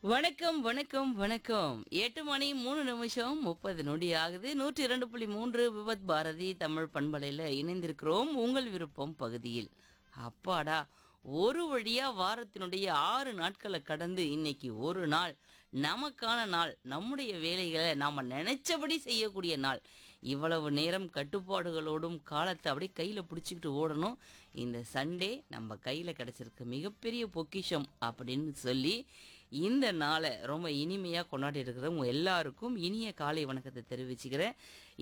வணக்கம் வணக்கம் வணக்கம் எட்டு மணி மூணு நிமிஷம் முப்பது நொடி ஆகுது நூற்றி இரண்டு புள்ளி மூன்று விபத் பாரதி தமிழ் பண்பலையில் இணைந்திருக்கிறோம் உங்கள் விருப்பம் பகுதியில் அப்பாடா ஒரு வழியா வாரத்தினுடைய ஆறு நாட்களை கடந்து இன்னைக்கு ஒரு நாள் நமக்கான நாள் நம்முடைய வேலைகளை நாம நினைச்சபடி செய்யக்கூடிய நாள் இவ்வளவு நேரம் கட்டுப்பாடுகளோடும் காலத்தை அப்படியே கையில் பிடிச்சிக்கிட்டு ஓடணும் இந்த சண்டே நம்ம கையில் கிடைச்சிருக்க மிகப்பெரிய பொக்கிஷம் அப்படின்னு சொல்லி இந்த நாளை ரொம்ப இனிமையாக கொண்டாடி இருக்கிற உங்க எல்லாருக்கும் இனிய காலை வணக்கத்தை தெரிவிச்சுக்கிறேன்